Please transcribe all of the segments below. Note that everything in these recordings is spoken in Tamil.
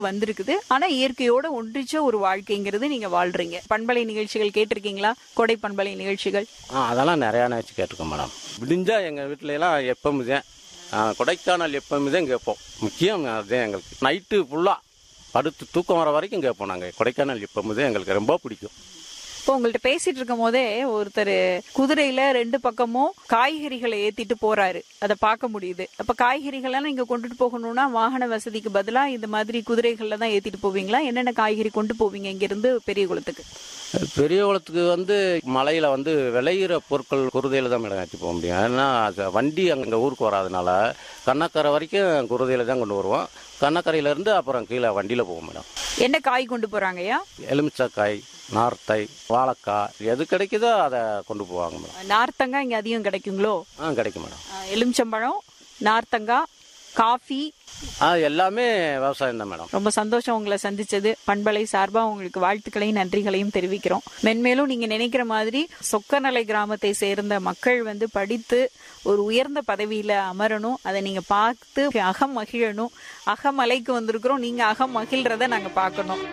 வந்திருக்குது ஆனா இயற்கையோட ஒன்றிச்ச ஒரு வாழ்க்கைங்கிறது நீங்க வாழ்றீங்க பண்பலை நிகழ்ச்சிகள் கேட்டிருக்கீங்களா கொடை பண்பலை நிகழ்ச்சிகள் ஆ அதெல்லாம் நிறையா நினச்சி கேட்டிருக்கோம் மேடம் விடிஞ்சா எங்கள் வீட்டில எல்லாம் எப்பவும் தான் கொடைக்கானல் எப்பவும் தான் கேட்போம் முக்கியம் அதுதான் எங்களுக்கு நைட்டு ஃபுல்லாக படுத்து தூக்கம் வர வரைக்கும் கேட்போம் நாங்கள் கொடைக்கானல் எப்பவும் தான் எங்களுக்கு ரொம்ப பிடிக்கும் இப்போ உங்கள்ட்ட பேசிட்டு இருக்கும் போதே ஒருத்தர் குதிரையில ரெண்டு பக்கமும் காய்கறிகளை ஏத்திட்டு போறாரு அதை பார்க்க முடியுது அப்ப காய்கறிகள்லாம் நீங்க கொண்டுட்டு போகணும்னா வாகன வசதிக்கு பதிலா இந்த மாதிரி குதிரைகள்ல தான் ஏத்திட்டு போவீங்களா என்னென்ன காய்கறி கொண்டு போவீங்க இங்க இருந்து பெரிய குளத்துக்கு பெரிய குளத்துக்கு வந்து மலையில் வந்து விளையிற பொருட்கள் குருதையில் தான் மேடம் ஏற்றி போக முடியும் ஏன்னா அது வண்டி அங்கே ஊருக்கு வராதனால கண்ணக்கரை வரைக்கும் குருதையில் தான் கொண்டு வருவோம் கண்ணக்கரையிலேருந்து அப்புறம் கீழே வண்டியில் போவோம் மேடம் என்ன காய் கொண்டு போறாங்கய்யா எலுமிச்சக்காய் நார்த்தை வாழைக்காய் எது கிடைக்குதோ அதை கொண்டு போவாங்க மேடம் நார்த்தங்காய் இங்க அதிகம் கிடைக்குங்களோ ஆ கிடைக்கும் மேடம் அஹ் எலுமிச்சம்பழம் நார்த்தங்காய் காஃபி ஆ எல்லாமே விவசாயம் தான் மேடம் ரொம்ப சந்தோஷம் உங்களை சந்திச்சது பண்பலை சார்பா உங்களுக்கு வாழ்த்துக்களையும் நன்றிகளையும் தெரிவிக்கிறோம் மென்மேலும் நீங்க நினைக்கிற மாதிரி சொக்கநலை கிராமத்தை சேர்ந்த மக்கள் வந்து படித்து ஒரு உயர்ந்த பதவியில அமரணும் அதை நீங்க பார்த்து அகம் மகிழணும் அகமலைக்கு வந்திருக்கிறோம் நீங்க அகம் மகிழ்றத நாங்க பார்க்கணும்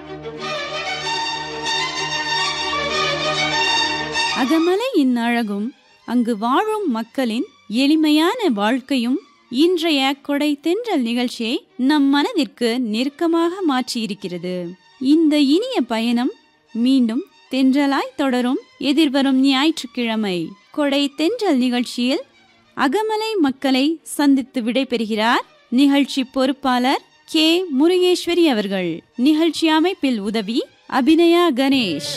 அகமலையின் அழகும் அங்கு வாழும் மக்களின் எளிமையான வாழ்க்கையும் இன்றைய கொடை தென்றல் நிகழ்ச்சியை நம் மனதிற்கு நெருக்கமாக மாற்றியிருக்கிறது இந்த இனிய பயணம் மீண்டும் தென்றலாய் தொடரும் எதிர்வரும் ஞாயிற்றுக்கிழமை கொடை தென்றல் நிகழ்ச்சியில் அகமலை மக்களை சந்தித்து விடைபெறுகிறார் நிகழ்ச்சி பொறுப்பாளர் கே முருகேஸ்வரி அவர்கள் நிகழ்ச்சி அமைப்பில் உதவி அபிநயா கணேஷ்